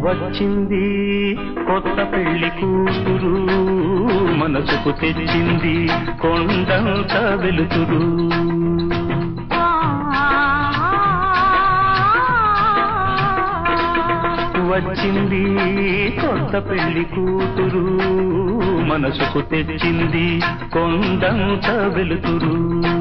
వచ్చింది కొత్త పెళ్లి కూతురు మనసుకు తెచ్చింది కొండంత వెలుతురు వచ్చింది కొత్త పెళ్లి కూతురు మనసుకు తెచ్చింది కొండంత వెలుతురు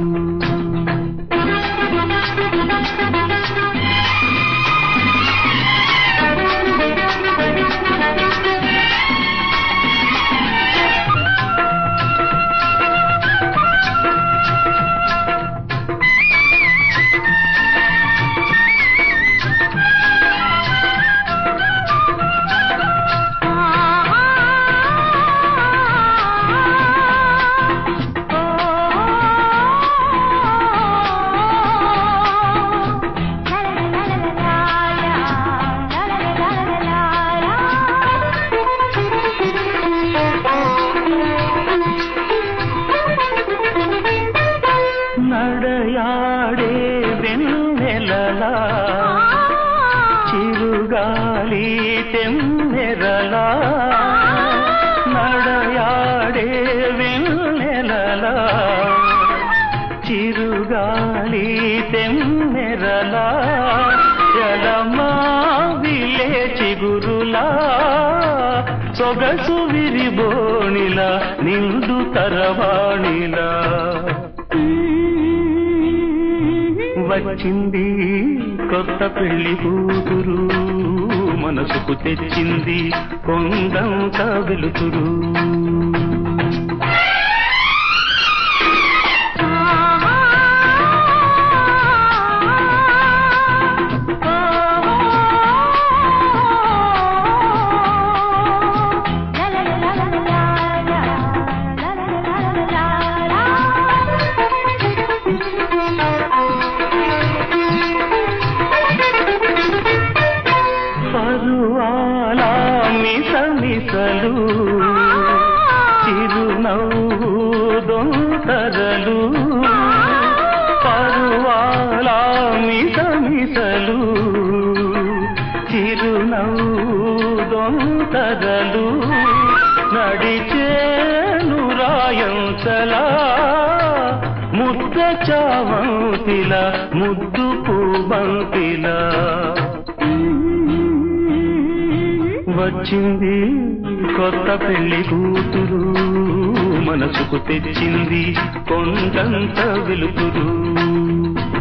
నడయాడే వెన్నెలలా చిరుగాలి తెమ్మెరలా నడయాడే వెన్నెలలా చిరుగాలి తెమ్మెరలా జలమావిలే చిగురులా సొగసు విరిబోణిలా నిండు తరవాణిలా వచ్చింది కొత్త పెళ్లి కూతురు మనసుకు తెచ్చింది కొండంత వెలుతురు పరువాల మిస మిసలు చిరునవ్వు దొంతరలు పరువాల మిస మిసలు చిరునవ్వు దొంతరలు నడిచేను రాయంచలా ముద్ద చావంతిల ముద్దు పూబంతిల వచ్చింది కొత్త పెళ్లి కూతురు మనసుకు తెచ్చింది కొండంత వెలుతురు